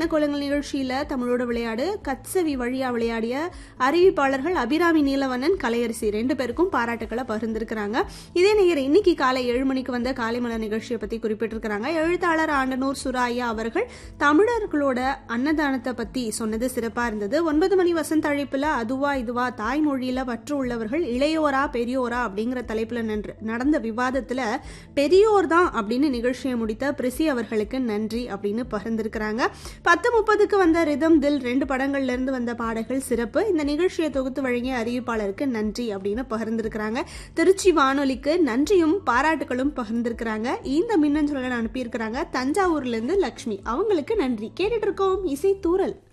வண்ணக்கோலங்கள் நிகழ்ச்சியில தமிழோட விளையாடு கத்சவி வழியா விளையாடிய அறிவிப்பாளர்கள் அபிராமி நீலவண்ணன் கலையரசி ரெண்டு பேருக்கும் பாராட்டுக்களை பகிர்ந்திருக்கிறாங்க இதே நேரம் இன்னைக்கு காலை ஏழு மணிக்கு வந்த காலைமலர் நிகழ்ச்சியை பத்தி குறிப்பிட்டிருக்கிறாங்க எழுத்தாளர் ஆண்டனூர் சுராயா அவர்கள் தமிழர்களோட அன்னதானத்தை பத்தி சொன்னது சிறப்பா இருந்தது ஒன்பது மணி வசந்த அழைப்புல அதுவா இதுவா தாய்மொழியில பற்று உள்ளவர்கள் இளையோரா பெரியோரா அப்படிங்கிற தலைப்புல நின்று நடந்த விவாதத்துல பெரியோர் தான் அப்படின்னு நிகழ்ச்சியை முடித்த பிரிசி அவர்களுக்கு நன்றி அப்படின்னு பகிர்ந்திருக்கிறாங்க பத்து முப்பதுக்கு வந்த ரிதம் தில் ரெண்டு படங்கள்ல இருந்து வந்த பாடல்கள் சிறப்பு இந்த நிகழ்ச்சியை தொகுத்து வழங்கிய அறிவிப்பாளருக்கு நன்றி அப்படின்னு பகிர்ந்திருக்கிறாங்க திருச்சி வானொலிக்கு நன்றியும் பாராட்டுகளும் பகிர்ந்திருக்கிறாங்க இந்த மின்னஞ்சலுடன் அனுப்பியிருக்கிறாங்க தஞ்சாவூர்ல இருந்து லக்ஷ்மி அவங்களுக்கு நன்றி கேட்டுட்டு இருக்கோம் இசை தூரல்